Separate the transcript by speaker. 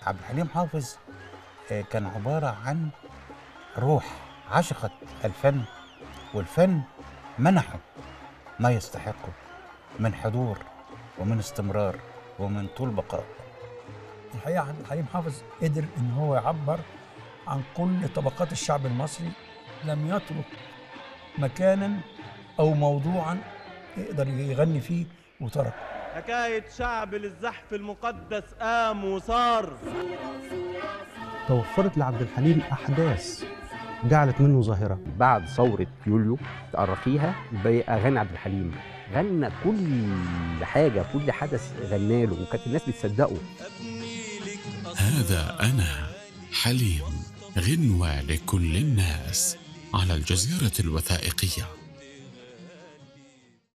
Speaker 1: عبد الحليم حافظ آه، كان عبارة عن روح عشقت الفن والفن منحه ما يستحقه من حضور ومن استمرار ومن طول بقاء
Speaker 2: الحقيقه عبد الحليم حافظ قدر ان هو يعبر عن كل طبقات الشعب المصري لم يترك مكانا او موضوعا يقدر يغني فيه وتركه
Speaker 3: حكاية شعب للزحف المقدس قام وصار
Speaker 4: توفرت لعبد الحليم أحداث جعلت منه ظاهرة
Speaker 5: بعد ثورة يوليو تأرخيها بأغاني عبد الحليم غنى كل حاجة كل حدث غناله وكانت الناس بتصدقه
Speaker 6: هذا أنا حليم غنوة لكل الناس على الجزيرة الوثائقية